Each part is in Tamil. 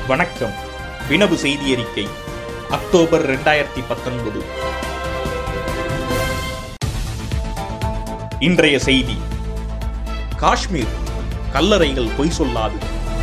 வணக்கம் வினவு செய்தி அறிக்கை அக்டோபர் இரண்டாயிரத்தி பத்தொன்பது இன்றைய செய்தி காஷ்மீர் கல்லறைகள் பொய் சொல்லாது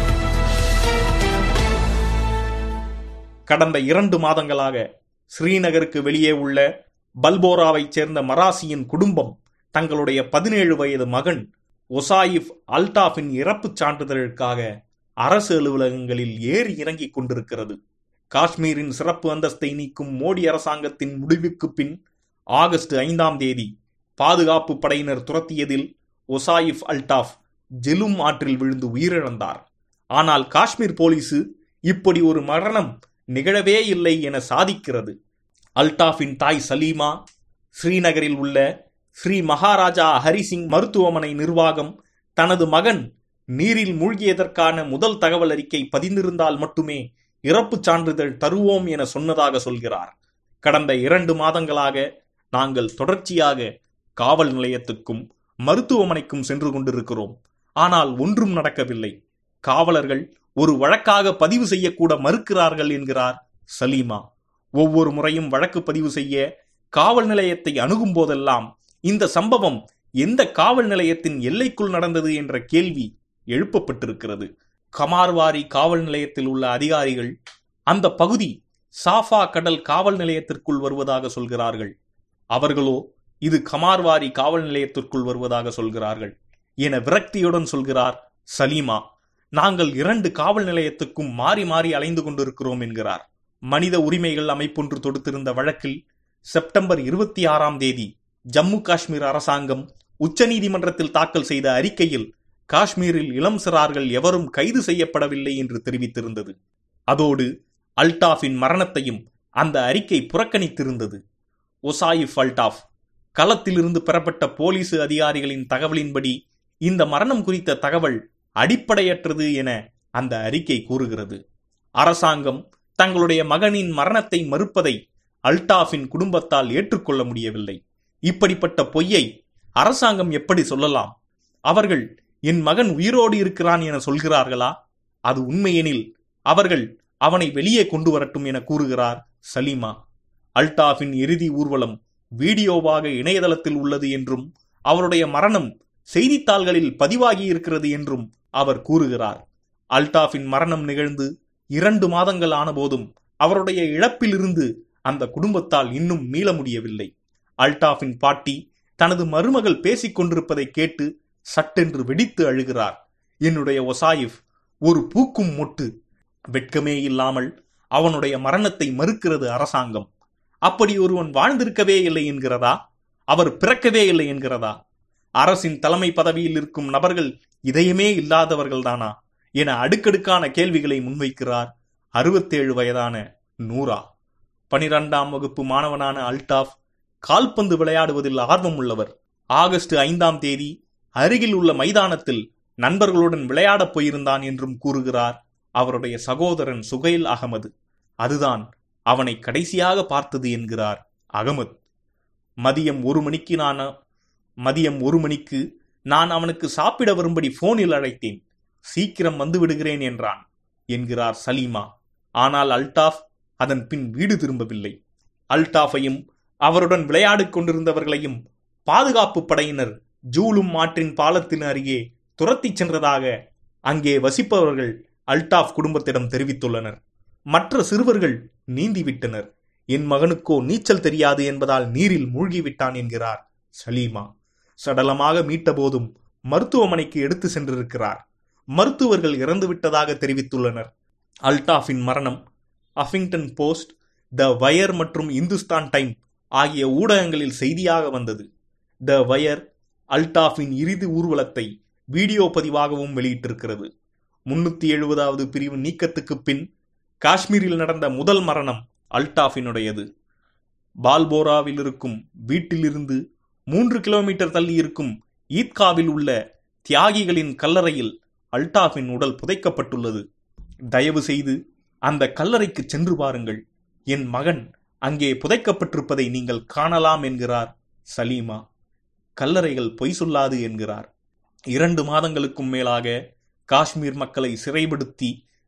கடந்த இரண்டு மாதங்களாக ஸ்ரீநகருக்கு வெளியே உள்ள பல்போராவைச் சேர்ந்த மராசியின் குடும்பம் தங்களுடைய பதினேழு வயது மகன் ஒசாயிப் அல்டாஃபின் இறப்புச் சான்றிதழுக்காக அரசு அலுவலகங்களில் ஏறி இறங்கிக் கொண்டிருக்கிறது காஷ்மீரின் சிறப்பு அந்தஸ்தை நீக்கும் மோடி அரசாங்கத்தின் முடிவுக்கு பின் ஆகஸ்ட் ஐந்தாம் தேதி பாதுகாப்பு படையினர் துரத்தியதில் ஒசாயிப் அல்டாஃப் ஜெலும் ஆற்றில் விழுந்து உயிரிழந்தார் ஆனால் காஷ்மீர் போலீசு இப்படி ஒரு மரணம் நிகழவே இல்லை என சாதிக்கிறது அல்டாஃபின் தாய் சலீமா ஸ்ரீநகரில் உள்ள ஸ்ரீ மகாராஜா ஹரிசிங் மருத்துவமனை நிர்வாகம் தனது மகன் நீரில் மூழ்கியதற்கான முதல் தகவல் அறிக்கை பதிந்திருந்தால் மட்டுமே இறப்புச் சான்றிதழ் தருவோம் என சொன்னதாக சொல்கிறார் கடந்த இரண்டு மாதங்களாக நாங்கள் தொடர்ச்சியாக காவல் நிலையத்துக்கும் மருத்துவமனைக்கும் சென்று கொண்டிருக்கிறோம் ஆனால் ஒன்றும் நடக்கவில்லை காவலர்கள் ஒரு வழக்காக பதிவு செய்யக்கூட மறுக்கிறார்கள் என்கிறார் சலீமா ஒவ்வொரு முறையும் வழக்கு பதிவு செய்ய காவல் நிலையத்தை அணுகும் போதெல்லாம் இந்த சம்பவம் எந்த காவல் நிலையத்தின் எல்லைக்குள் நடந்தது என்ற கேள்வி எழுப்பப்பட்டிருக்கிறது கமார்வாரி காவல் நிலையத்தில் உள்ள அதிகாரிகள் அந்த பகுதி சாஃபா கடல் காவல் நிலையத்திற்குள் வருவதாக சொல்கிறார்கள் அவர்களோ இது கமார்வாரி காவல் நிலையத்திற்குள் வருவதாக சொல்கிறார்கள் என விரக்தியுடன் சொல்கிறார் சலீமா நாங்கள் இரண்டு காவல் நிலையத்துக்கும் மாறி மாறி அலைந்து கொண்டிருக்கிறோம் என்கிறார் மனித உரிமைகள் அமைப்பொன்று தொடுத்திருந்த வழக்கில் செப்டம்பர் இருபத்தி ஆறாம் தேதி ஜம்மு காஷ்மீர் அரசாங்கம் உச்சநீதிமன்றத்தில் தாக்கல் செய்த அறிக்கையில் காஷ்மீரில் இளம் சிறார்கள் எவரும் கைது செய்யப்படவில்லை என்று தெரிவித்திருந்தது அதோடு அல்டாஃபின் மரணத்தையும் அந்த அறிக்கை புறக்கணித்திருந்தது ஒசாயிப் அல்டாஃப் களத்திலிருந்து பெறப்பட்ட போலீசு அதிகாரிகளின் தகவலின்படி இந்த மரணம் குறித்த தகவல் அடிப்படையற்றது என அந்த அறிக்கை கூறுகிறது அரசாங்கம் தங்களுடைய மகனின் மரணத்தை மறுப்பதை அல்டாஃபின் குடும்பத்தால் ஏற்றுக்கொள்ள முடியவில்லை இப்படிப்பட்ட பொய்யை அரசாங்கம் எப்படி சொல்லலாம் அவர்கள் என் மகன் உயிரோடு இருக்கிறான் என சொல்கிறார்களா அது உண்மையெனில் அவர்கள் அவனை வெளியே கொண்டு வரட்டும் என கூறுகிறார் சலீமா அல்டாஃபின் இறுதி ஊர்வலம் வீடியோவாக இணையதளத்தில் உள்ளது என்றும் அவருடைய மரணம் செய்தித்தாள்களில் பதிவாகி இருக்கிறது என்றும் அவர் கூறுகிறார் அல்டாஃபின் மரணம் நிகழ்ந்து இரண்டு மாதங்கள் ஆனபோதும் அவருடைய இழப்பிலிருந்து அந்த குடும்பத்தால் இன்னும் மீள முடியவில்லை அல்டாஃபின் பாட்டி தனது மருமகள் பேசிக் கொண்டிருப்பதை கேட்டு சட்டென்று வெடித்து அழுகிறார் என்னுடைய ஒசாயிஃப் ஒரு பூக்கும் மொட்டு வெட்கமே இல்லாமல் அவனுடைய மரணத்தை மறுக்கிறது அரசாங்கம் அப்படி ஒருவன் வாழ்ந்திருக்கவே இல்லை என்கிறதா அவர் பிறக்கவே இல்லை என்கிறதா அரசின் தலைமை பதவியில் இருக்கும் நபர்கள் இதயமே இல்லாதவர்கள்தானா என அடுக்கடுக்கான கேள்விகளை முன்வைக்கிறார் அறுபத்தேழு வயதான நூரா பனிரெண்டாம் வகுப்பு மாணவனான அல்டாஃப் கால்பந்து விளையாடுவதில் ஆர்வம் உள்ளவர் ஆகஸ்ட் ஐந்தாம் தேதி அருகில் உள்ள மைதானத்தில் நண்பர்களுடன் விளையாடப் போயிருந்தான் என்றும் கூறுகிறார் அவருடைய சகோதரன் சுகைல் அகமது அதுதான் அவனை கடைசியாக பார்த்தது என்கிறார் அகமது மதியம் ஒரு மணிக்கு நான் மதியம் ஒரு மணிக்கு நான் அவனுக்கு சாப்பிட வரும்படி போனில் அழைத்தேன் சீக்கிரம் வந்து விடுகிறேன் என்றான் என்கிறார் சலீமா ஆனால் அல்டாஃப் அதன் பின் வீடு திரும்பவில்லை அல்டாஃபையும் அவருடன் விளையாடிக் கொண்டிருந்தவர்களையும் பாதுகாப்பு படையினர் ஜூலும் ஆற்றின் பாலத்தின் அருகே துரத்திச் சென்றதாக அங்கே வசிப்பவர்கள் அல்டாஃப் குடும்பத்திடம் தெரிவித்துள்ளனர் மற்ற சிறுவர்கள் நீந்திவிட்டனர் என் மகனுக்கோ நீச்சல் தெரியாது என்பதால் நீரில் மூழ்கிவிட்டான் என்கிறார் சலீமா சடலமாக மீட்டபோதும் மருத்துவமனைக்கு எடுத்து சென்றிருக்கிறார் மருத்துவர்கள் இறந்துவிட்டதாக தெரிவித்துள்ளனர் அல்டாஃபின் மரணம் அஃபிங்டன் போஸ்ட் த வயர் மற்றும் இந்துஸ்தான் டைம் ஆகிய ஊடகங்களில் செய்தியாக வந்தது த வயர் அல்டாஃபின் இறுதி ஊர்வலத்தை வீடியோ பதிவாகவும் வெளியிட்டிருக்கிறது முன்னூத்தி எழுபதாவது பிரிவு நீக்கத்துக்கு பின் காஷ்மீரில் நடந்த முதல் மரணம் அல்டாஃபினுடையது பால்போராவில் இருக்கும் வீட்டிலிருந்து மூன்று கிலோமீட்டர் தள்ளி இருக்கும் ஈத்காவில் உள்ள தியாகிகளின் கல்லறையில் அல்டாஃபின் உடல் புதைக்கப்பட்டுள்ளது தயவு செய்து அந்த கல்லறைக்கு சென்று பாருங்கள் என் மகன் அங்கே புதைக்கப்பட்டிருப்பதை நீங்கள் காணலாம் என்கிறார் சலீமா கல்லறைகள் பொய் சொல்லாது என்கிறார் இரண்டு மாதங்களுக்கும் மேலாக காஷ்மீர் மக்களை சிறைப்படுத்தி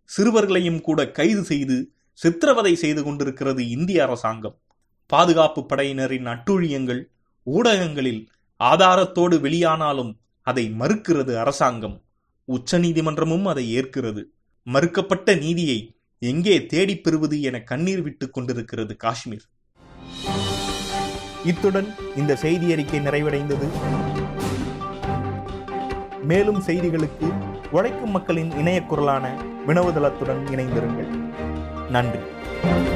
சிறுவர்களையும் கூட கைது செய்து சித்திரவதை செய்து கொண்டிருக்கிறது இந்திய அரசாங்கம் பாதுகாப்பு படையினரின் அட்டுழியங்கள் ஊடகங்களில் ஆதாரத்தோடு வெளியானாலும் அதை மறுக்கிறது அரசாங்கம் உச்சநீதிமன்றமும் அதை ஏற்கிறது மறுக்கப்பட்ட நீதியை எங்கே தேடிப் பெறுவது என கண்ணீர் விட்டுக் கொண்டிருக்கிறது காஷ்மீர் இத்துடன் இந்த செய்தி அறிக்கை நிறைவடைந்தது மேலும் செய்திகளுக்கு உழைக்கும் மக்களின் இணைய குரலான வினவுதளத்துடன் இணைந்திருங்கள் நன்றி